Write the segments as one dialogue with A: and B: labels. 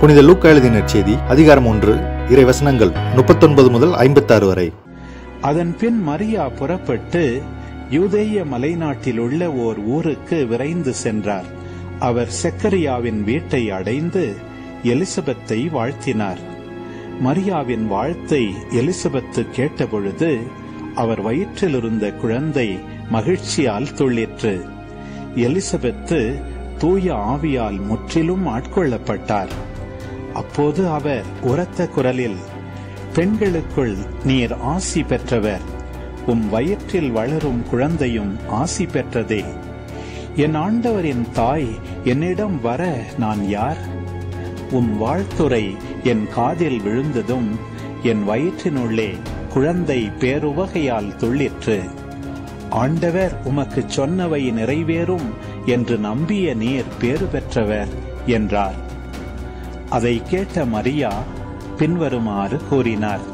A: புனித லூக்கா எழுதின செய்தி அதிகாரம் ஒன்று இறை வசனங்கள் முப்பத்தொன்பது முதல் ஐம்பத்தாறு வரை
B: அதன் பின் மரியா புறப்பட்டு யூதேய மலைநாட்டில் உள்ள ஓர் ஊருக்கு விரைந்து சென்றார் அவர் செக்கரியாவின் வீட்டை அடைந்து எலிசபெத்தை வாழ்த்தினார் மரியாவின் வாழ்த்தை எலிசபெத்து கேட்டபொழுது அவர் வயிற்றில் இருந்த குழந்தை மகிழ்ச்சியால் துள்ளிற்று எலிசபெத்து தூய ஆவியால் முற்றிலும் ஆட்கொள்ளப்பட்டார் அப்போது அவர் உரத்த குரலில் பெண்களுக்குள் நீர் ஆசி பெற்றவர் உம் வயிற்றில் வளரும் குழந்தையும் ஆசி பெற்றதே என் ஆண்டவரின் தாய் என்னிடம் வர நான் யார் உம் வாழ்த்துரை என் காதில் விழுந்ததும் என் வயிற்றினுள்ளே குழந்தை பேருவகையால் துள்ளிற்று ஆண்டவர் உமக்குச் சொன்னவை நிறைவேறும் என்று நம்பிய நீர் பேறு பெற்றவர் என்றார் அதை கேட்ட மரியா பின்வருமாறு கூறினார்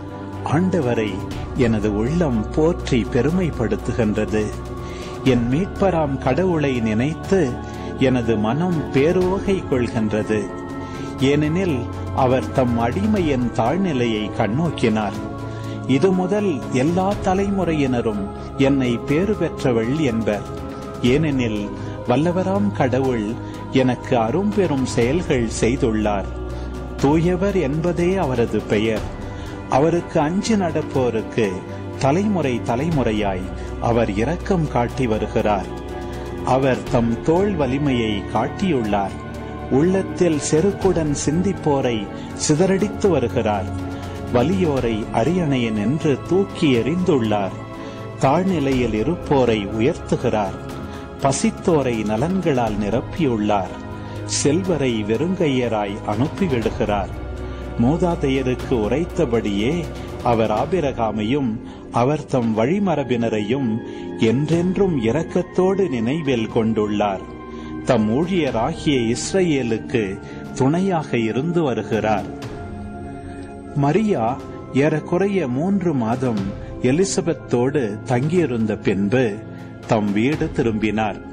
B: ஆண்டவரை எனது உள்ளம் போற்றி பெருமைப்படுத்துகின்றது என் மீட்பராம் கடவுளை நினைத்து எனது மனம் பேருவகை கொள்கின்றது ஏனெனில் அவர் தம் அடிமையின் தாழ்நிலையை கண்ணோக்கினார் இது முதல் எல்லா தலைமுறையினரும் என்னை பேறு பெற்றவள் என்பர் ஏனெனில் வல்லவராம் கடவுள் எனக்கு அரும்பெரும் செயல்கள் செய்துள்ளார் தூயவர் என்பதே அவரது பெயர் அவருக்கு அஞ்சு நடப்போருக்கு தலைமுறை தலைமுறையாய் அவர் இரக்கம் காட்டி வருகிறார் அவர் தம் தோல் வலிமையை காட்டியுள்ளார் உள்ளத்தில் செருக்குடன் சிந்திப்போரை சிதறடித்து வருகிறார் வலியோரை அரியணையின் என்று தூக்கி எறிந்துள்ளார் தாழ்நிலையில் இருப்போரை உயர்த்துகிறார் பசித்தோரை நலன்களால் நிரப்பியுள்ளார் செல்வரை வெறுங்கையராய் அனுப்பிவிடுகிறார் மூதாதையருக்கு உரைத்தபடியே அவர் ஆபிரகாமையும் அவர் தம் வழிமரபினரையும் என்றென்றும் இரக்கத்தோடு நினைவில் கொண்டுள்ளார் தம் ஊழியராகிய இஸ்ரேலுக்கு துணையாக இருந்து வருகிறார் மரியா ஏறக்குறைய மூன்று மாதம் எலிசபெத்தோடு தங்கியிருந்த பின்பு தம் வீடு திரும்பினார்